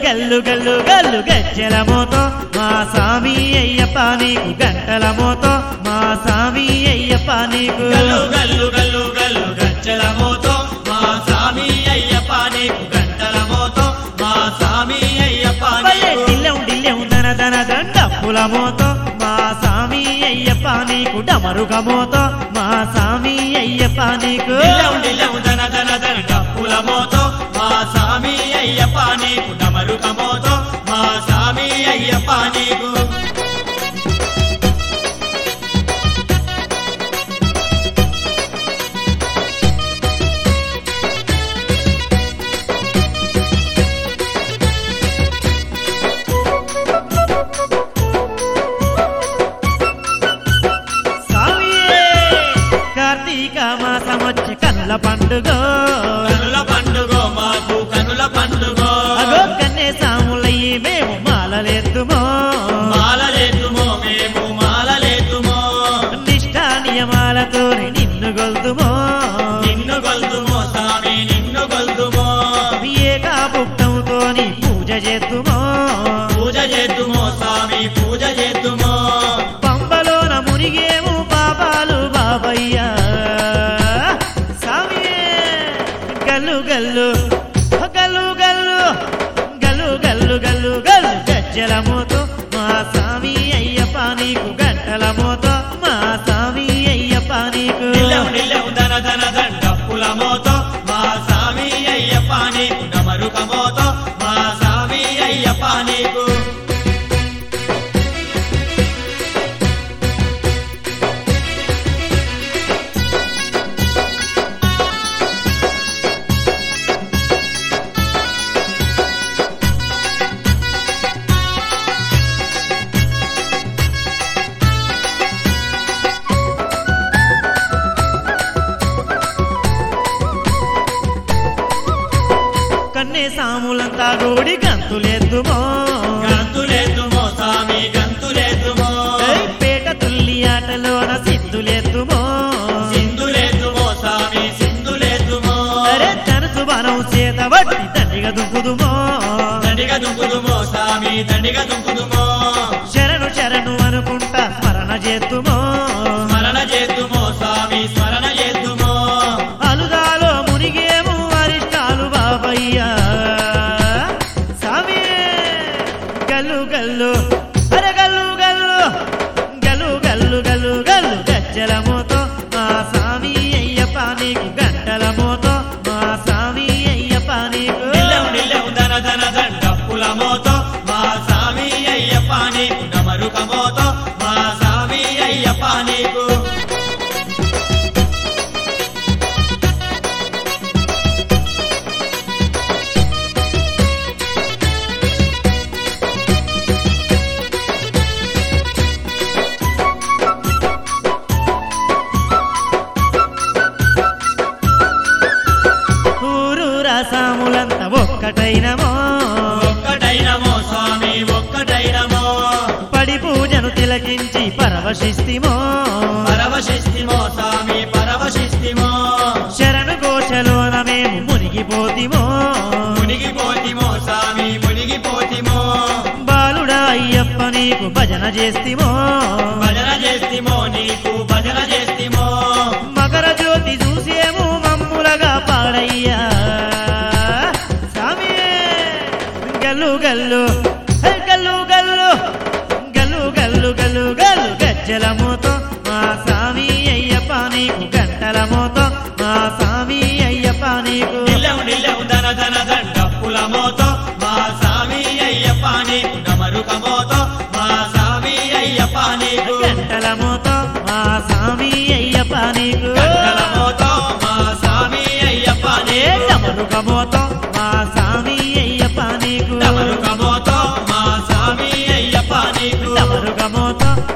గల్లు గల్లు గల్లు గజ్జల మోతో మా సామి అయ్యప్ప నీకు గంటల మోతో మా సామి అయ్యప్ప నీకు గల్లు గల్లు గల్లు గల్లు గజ్జల మోతో మా స్వామి అయ్యప్ప నీకు గంటల మోతో మా స్వామి అయ్యప్ప భలే నీకు డిల్లెం డిల్లెం దన దన దండప్పుల మోతో మా సామి అయ్యప్ప నీకు డమరుగ మోతో మా సామి అయ్యప్ప నీకు దిల్లం దిల్లం దన దన దన డప్పుల మోతో మా స్వామి అయ్యప్ప నీకు డమరుక మోతో మా స్వామి అయ్యప్ప నీకు సామియే కార్తీక మాసం వచ్చి కనుల పండుగ కనుల పండుగ మాకు కనుల పండుగ అగో కన్నే సాములయ్యి మేము మాలలేద్దుమో మాలలేతుమో మేము మాలలేతుమో నిష్ఠా నియమాలతో నిన్ను గొల్దుమో నిన్ను గొల్దుమో స్వామి నిన్ను గొల్దుమో ఏకాభుక్తంతో పూజ చేద్దుమో పూజ చేద్దుమో స్వామి పూజ చేద్దుమో పంబలోన మునిగేము పాపాలు బాబయ్య సామియే గల్లు గల్లు గల్లు గల్లు గల్లు గల్లు గల్లు గల్లు గజ్జల మోతో మా సామి అయ్యప్ప నీకు గంటల మోతో మా సామి అయ్యప్ప నీకు నిల్లం నిల్లం దన దన దన డప్పుల మోతో మా స్వామి అయ్యప్ప నీకు డమరుక మోతో మా స్వామి అయ్యప్ప నీకు కన్నే సాములంతా గోడి గంతులేద్దుమో గంతులేతుమో స్వామి గంతులేతుమో ఏయ్ పేట తుల్లి ఆటలోన సిద్ధులేద్దుమో సింధులేతుమో స్వామి సింధులేతుమో అరే తనసు బనం చేత బట్టి తండ్రిగా దుంకుదుమో దండిగా దుంకుదుమో స్వామి దండిగా దుంకుదుమో శరణు శరణు అనుకుంటా స్మరణ చేద్దుమో స్మరణ చేద్దుమో స్వామి స్మరణ చేద్దుమో అలుగాలో మునిగేము అరిష్టాలు బాబయ్య సామి గల్లు గల్లు అరే గల్లు గల్లు గల్లు గల్లు గల్లు గల్లు గజ్జల మోతో మా సామి అయ్యప్ప నీకు గంటల మోతో మా సామి అయ్యప్ప నీకు నిల్లం నిల్లం దన దన దన డప్పుల మోతో మా స్వామి అయ్యప్ప నీకు డమరుక మోతో మా స్వామి అయ్యప్ప నీకు ఊరు రసాములంతా ఒక్కటైనమో ఒక్కటైనమో స్వామి ఒక్కటైనమో పడి పూజను తిలకించి పరవశిస్తిమో పరవశిస్తిమో స్వామి పరవశిస్తిమో శరణు ఘోషలోన మేము మునిగిపోతిమో మునిగిపోతిమో స్వామి మునిగిపోతిమో బాలుడా అయ్యప్ప నీకు భజన చేస్తిమో భజన చేస్తిమో నీకు భజన చేస్తిమో మకర జ్యోతి చూసేము మమ్ములగా పాడయ్యా సామి గల్లు గల్లు హే గల్లు గల్లు గల్లు గల్లు గల్లు గల్లు గజ్జల మోతో మా సామి అయ్యప్ప నీకు గంటల మోతో మా సామి అయ్యప్ప నీకు నిల్లం నిల్లం దన దన దన డప్పుల మోతో మా స్వామి అయ్యప్ప నీకు డమరుక మోతో మా స్వామి అయ్యప్ప నీకు గంటల మోతో మా సామి అయ్యప్ప నీకు గంటల మోతో మా స్వామి అయ్యప్ప ఏ నీకు డమరుక మోతో మా సామి అయ్యప్ప నీకు డమరుక మోతో మా స్వామి అయ్యప్ప నీకు డమరుక మోతో